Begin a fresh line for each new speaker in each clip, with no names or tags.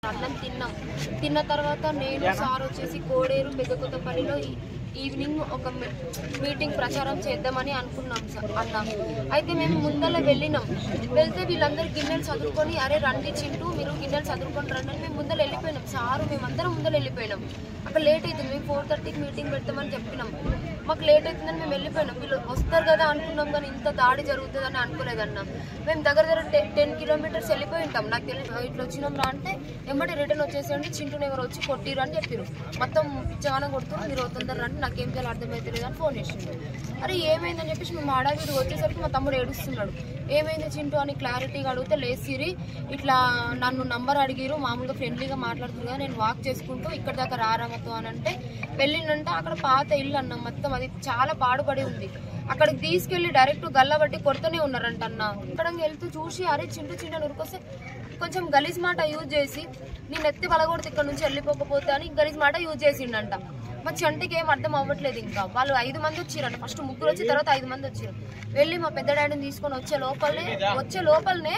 అన్నం తిన్నాం తిన్న తర్వాత నేను సార్ వచ్చేసి కోడేరు పెద్ద కొత్తపల్లిలో ఈ- ఈవినింగ్ ఒక మీ- మీటింగ్ ప్రచారం చేద్దామని అనుకున్నాం సార్ అన్న అయితే మేము ముందర వెళ్ళినాం వెళ్తే వీళ్ళందరూ గిన్నెలు చదువుకొని అరే రండి చింటూ మీరు గిన్నెలు చదువుకొని రండి అని మేము ముందర వెళ్ళిపోయినాం సారు మేమందరం ముందర వెళ్ళిపోయినాం అక్కడ లేట్ అవుతుంది మేము ఫోర్ థర్టీకి మీటింగ్ పెడతామని చెప్పినాం మాకు లేట్ అవుతుందని మేము వెళ్ళిపోయినాం వీళ్ళు వస్తారు కదా అనుకున్నాం కానీ ఇంత దాడి జరుగుతుందని అనుకోలేదన్న మేము దగ్గర దగ్గర టెన్ టెన్ కిలోమీటర్స్ వెళ్ళిపోయి ఉంటాం నాకు తెలియదు ఇట్లా వచ్చినాం రా అంటే వెంబడి రిటర్న్ వచ్చేసేయండి చింటూని ఎవరు వచ్చి కొట్టిరు అని చెప్పారు మొత్తం పిచ్చగానే కొడుతున్నారు మీరు తొందర అంటే నాకేం చేయాలి అర్థమవుతలేదు అని ఫోన్ చేసిండు అరే ఏమైందని చెప్పేసి మేము ఆడాగిరి వచ్చేసరికి మా తమ్ముడు ఏడుస్తున్నాడు ఏమైంది చింటూ అని క్లారిటీగా అడిగితే లేసిరి ఇట్లా నన్ను నంబర్ అడిగిరు మామూలుగా ఫ్రెండ్లీగా మాట్లాడుతున్నారు కదా నేను వాక్ చేసుకుంటూ ఇక్కడ దాకా రారామతో అని అంటే వెళ్ళిందంటే అక్కడ పాత ఇల్లు అన్న మొత్తం అది చాలా పాడుపడి ఉంది అక్కడికి తీసుకెళ్లి డైరెక్ట్ గల్లబట్టి కొడుతూనే ఉన్నారంట అన్న ఇక్కడ వెళ్తూ చూసి అరే చింటూ చింటూ ఉరికొస్తే కొంచెం గలీజ్ మాట యూజ్ చేసి నేను ఎత్తి బలగొడితే ఇక్కడ నుంచి వెళ్ళిపోకపోతే అని గలీజ్ మాట యూజ్ చేసిండంట మా చంటికి ఏం అర్థం అవ్వట్లేదు ఇంకా వాళ్ళు ఐదు మంది వచ్చిరంట ఫస్ట్ ముగ్గురు వచ్చిన తర్వాత ఐదు మంది వచ్చారు వెళ్ళి మా పెద్ద డాడీని తీసుకొని వచ్చే లోపలనే వచ్చే లోపలనే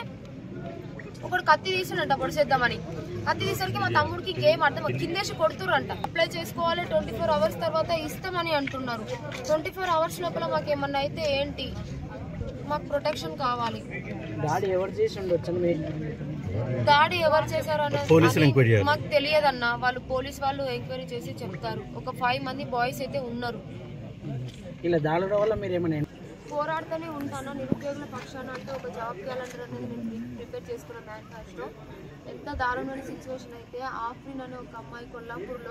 ఒకడు కత్తి తీసినట్ట పొడిచేద్దామని కత్తి తీసరికి మా తమ్ముడికి ఇంకేం అర్థం కిందేసి కొడుతురంట అప్లై చేసుకోవాలి ట్వంటీ ఫోర్ అవర్స్ తర్వాత ఇస్తామని అంటున్నారు ట్వంటీ ఫోర్ అవర్స్ లోపల మాకు ఏమన్నా అయితే ఏంటి మాకు ప్రొటెక్షన్ కావాలి
దాడి ఎవరు చేసి ఉండొచ్చు అని మీరు
దాడి ఎవరు చేశారు అనేది
పోలీసులు ఎంక్వైరీ చేయాలి.
మాకు తెలియదన్న వాళ్ళు పోలీస్ వాళ్ళు ఎంక్వైరీ చేసి చెప్తారు ఒక ఫైవ్ మంది బాయ్స్ అయితే ఉన్నారు
ఇలా దాడుల వల్ల మీరు ఏమైనా
పోరాడుతూనే ఉంటాను నిరుద్యోగుల పక్షాన అంటే ఒక జాబ్ క్యాలెండర్ అనేది నేను ప్రిపేర్ చేసుకున్న మేనిఫెస్టో ఎంత దారుణమైన సిచ్యువేషన్ అయితే ఆఫ్రిన్ అనే ఒక అమ్మాయి కొల్లాపూర్లో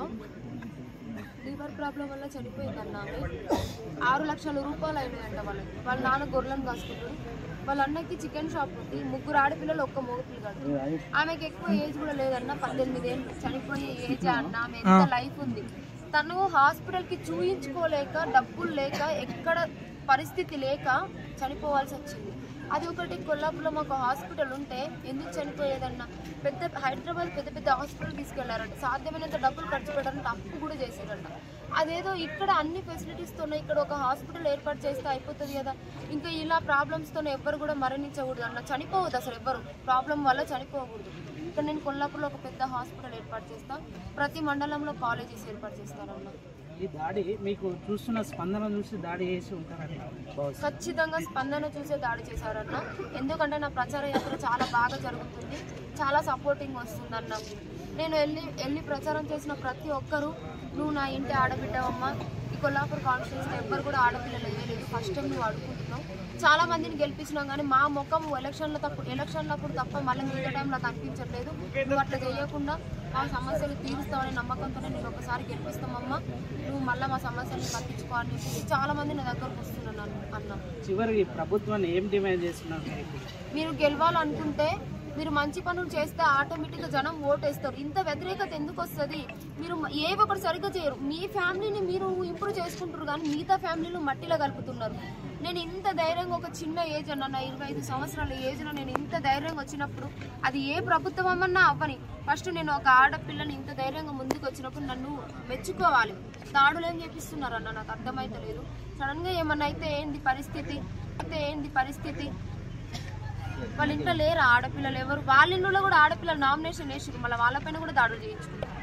లివర్ ప్రాబ్లం వల్ల చనిపోయిందన్న ఆమె ఆరు లక్షల రూపాయలు అయినాయంట వాళ్ళకి వాళ్ళ నాన్న గొర్రెలను కాసుకుంటారు వాళ్ళ అన్నకి చికెన్ షాప్ ఉంది ముగ్గురు ఆడపిల్లలు ఒక్క మగ పిల్లగాడు ఆమెకి ఎక్కువ ఏజ్ కూడా లేదన్న పద్దెనిమిది ఏళ్ళు చనిపోయే ఏజ్ అన్న ఆమె ఎంత లైఫ్ ఉంది తను హాస్పిటల్ కి చూయించుకోలేక డబ్బులు లేక ఎక్కడ పరిస్థితి లేక చనిపోవాల్సి వచ్చింది అది ఒకటి కొల్లాపురం మాకు హాస్పిటల్ ఉంటే ఎందుకు చనిపోయేదన్న పెద్ద హైదరాబాద్ పెద్ద పెద్ద హాస్పిటల్ తీసుకెళ్లారంట సాధ్యమైనంత డబ్బులు ఖర్చు పెట్టారంటే అప్పు కూడా చేశారంట అదేదో ఇక్కడ అన్ని ఫెసిలిటీస్ తోనే ఇక్కడ ఒక హాస్పిటల్ ఏర్పాటు చేస్తే అయిపోతుంది కదా ఇంకా ఇలా ప్రాబ్లమ్స్ తోనే ఎవ్వరు కూడా మరణించకూడదు అన్న చనిపోవద్దు అసలు ఎవ్వరు ప్రాబ్లం వల్ల చనిపోకూడదు ఇక్కడ నేను కొల్లాపూర్లో ఒక పెద్ద హాస్పిటల్ ఏర్పాటు చేస్తా ప్రతి మండలంలో కాలేజెస్ ఏర్పాటు చేస్తారన్న
ఈ దాడి మీకు చూస్తున్న స్పందన చూసి దాడి చేసి ఉంటారని భావిస్తున్నాను.
ఖచ్చితంగా స్పందన చూసే దాడి చేశారన్న ఎందుకంటే నా ప్రచార యాత్ర చాలా బాగా జరుగుతుంది చాలా సపోర్టింగ్ వస్తుందన్న నేను వెళ్ళి వెళ్ళి ప్రచారం చేసిన ప్రతి ఒక్కరూ నువ్వు నా ఇంటి ఆడబిడ్డవమ్మ ఈ కొల్లాపూర్ కాన్స్టిట్యూన్సీలో ఎవ్వరు కూడా ఆడపిల్లలు వేయలేదు ఫస్ట్ టైం నువ్వు అడుగుతున్నావు చాలా మందిని గెలిపించినాం కానీ మా ముఖం ఎలక్షన్ల తప్పు ఎలక్షన్లప్పుడు తప్ప మళ్ళీ మిగతా టైంలో కనిపించట్లేదు నువ్వు అట్లా చేయకుండా మా సమస్యలు తీరుస్తావనే నమ్మకంతోనే నేను ఒకసారి గెలిపిస్తామమ్మా నువ్వు మళ్ళీ మా సమస్యల్ని పట్టించుకో అని చెప్పి చాలా మంది నా దగ్గరకు వస్తున్నాను అన్న
చివరికి ప్రభుత్వాన్ని ఏం డిమాండ్ చేస్తున్నారు మీరు ఇప్పుడు?
మీరు గెలవాలనుకుంటే మీరు మంచి పనులు చేస్తే ఆటోమేటిక్గా జనం ఓటేస్తారు ఇంత వ్యతిరేకత ఎందుకు వస్తుంది మీరు మ- ఏవి ఒకటి సరిగ్గా చేయరు మీ ఫ్యామిలీని మీరు ఇంప్రూవ్ చేసుకుంటారు కానీ మిగతా ఫ్యామిలీలు మట్టిలో కలుపుతున్నారు నేను ఇంత ధైర్యంగా ఒక చిన్న ఏజ్ అన్న నా ఇరవై ఐదు సంవత్సరాల ఏజ్లో నేను ఇంత ధైర్యంగా వచ్చినప్పుడు అది ఏ ప్రభుత్వం అమ్మన్నా అవ్వని ఫస్ట్ నేను ఒక ఆడపిల్లని ఇంత ధైర్యంగా ముందుకు వచ్చినప్పుడు నన్ను మెచ్చుకోవాలి దాడులు ఏం చేపిస్తున్నారు అన్న నాకు అర్థమైతలేదు సడన్గా ఏమన్నా అయితే ఏంది పరిస్థితి అయితే ఏంది పరిస్థితి వాళ్ళ ఇంట్లో లేరు ఆడపిల్లలు ఎవరు వాళ్ళ ఇంట్లో కూడా ఆడపిల్లలు నామినేషన్ వేసారు మళ్ళీ వాళ్ళపైన కూడా దాడులు చేయించుకుంటారు